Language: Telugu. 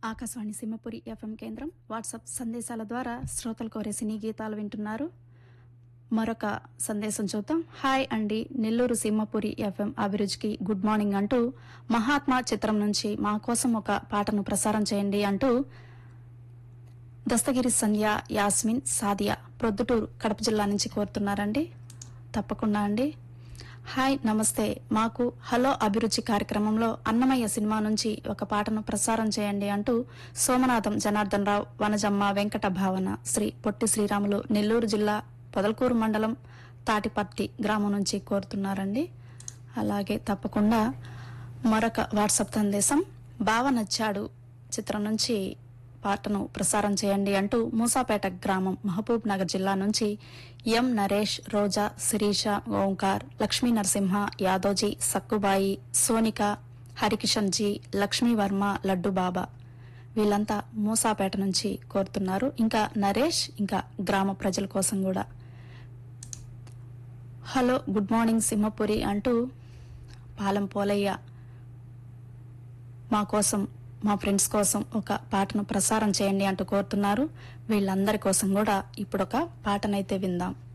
ఆకాశవాణి సింహపురి ఎఫ్ఎం కేంద్రం వాట్సాప్ సందేశాల ద్వారా శ్రోతలు కోరే సినీ గీతాలు వింటున్నారు మరొక సందేశం చూద్దాం హాయ్ అండి నెల్లూరు సింహపురి ఎఫ్ఎం అభిరుచికి గుడ్ మార్నింగ్ అంటూ మహాత్మా చిత్రం నుంచి మా కోసం ఒక పాటను ప్రసారం చేయండి అంటూ దస్తగిరి సంధ్య యాస్మిన్ సాదియా ప్రొద్దుటూరు కడప జిల్లా నుంచి కోరుతున్నారండి తప్పకుండా అండి హాయ్ నమస్తే మాకు హలో అభిరుచి కార్యక్రమంలో అన్నమయ్య సినిమా నుంచి ఒక పాటను ప్రసారం చేయండి అంటూ సోమనాథం జనార్దన్ రావు వనజమ్మ వెంకట భావన శ్రీ పొట్టి శ్రీరాములు నెల్లూరు జిల్లా పొదలకూరు మండలం తాటిపర్తి గ్రామం నుంచి కోరుతున్నారండి అలాగే తప్పకుండా మరొక వాట్సాప్ సందేశం బావ నచ్చాడు చిత్రం నుంచి పాటను ప్రసారం చేయండి అంటూ మూసాపేట గ్రామం మహబూబ్ నగర్ జిల్లా నుంచి ఎం నరేష్ రోజా శిరీష ఓంకార్ లక్ష్మీ నరసింహ యాదోజీ సక్కుబాయి సోనిక హరికిషన్ జీ లక్ష్మీ వర్మ లడ్డు బాబా వీళ్ళంతా మూసాపేట నుంచి కోరుతున్నారు ఇంకా నరేష్ ఇంకా గ్రామ ప్రజల కోసం కూడా హలో గుడ్ మార్నింగ్ సింహపురి అంటూ పాలెం పోలయ్య మా కోసం మా ఫ్రెండ్స్ కోసం ఒక పాటను ప్రసారం చేయండి అంటూ కోరుతున్నారు వీళ్ళందరి కోసం కూడా ఇప్పుడు ఒక పాటనైతే విందాం